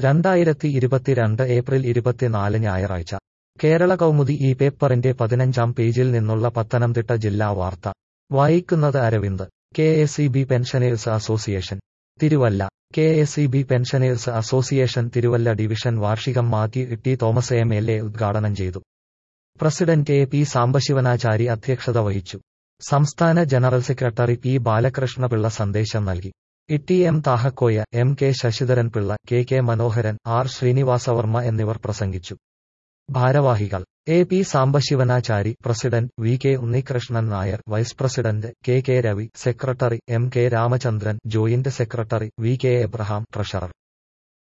രണ്ടായിരത്തി ഇരുപത്തിരണ്ട് ഏപ്രിൽ ഇരുപത്തിനാല് ഞായറാഴ്ച കേരള കൗമുദി ഈ പേപ്പറിന്റെ പതിനഞ്ചാം പേജിൽ നിന്നുള്ള പത്തനംതിട്ട ജില്ലാ വാർത്ത വായിക്കുന്നത് Aravind K S E B pensioners association Thiruvalla K S E B pensioners association Thiruvalla division വാർഷികം മാറ്റി T Thomas M L A ഉദ്ഘാടനം ചെയ്തു പ്രസിഡന്റ് എ പി സാംബശിവനാചാരി അധ്യക്ഷത വഹിച്ചു സംസ്ഥാന ജനറൽ സെക്രട്ടറി പി ബാലകൃഷ്ണപിള്ള സന്ദേശം നൽകി Itty M Thahakoya M K Sasidharan Pillai K K Manoharan R Sreenivasavarma എന്നിവർ പ്രസംഗിച്ചു ഭാരവാഹികൾ A P Sambasivanachari president V K Unnikrishnan Nair vice president K K Ravi secretary M K Ramachandran joint secretary V K Abraham treasurer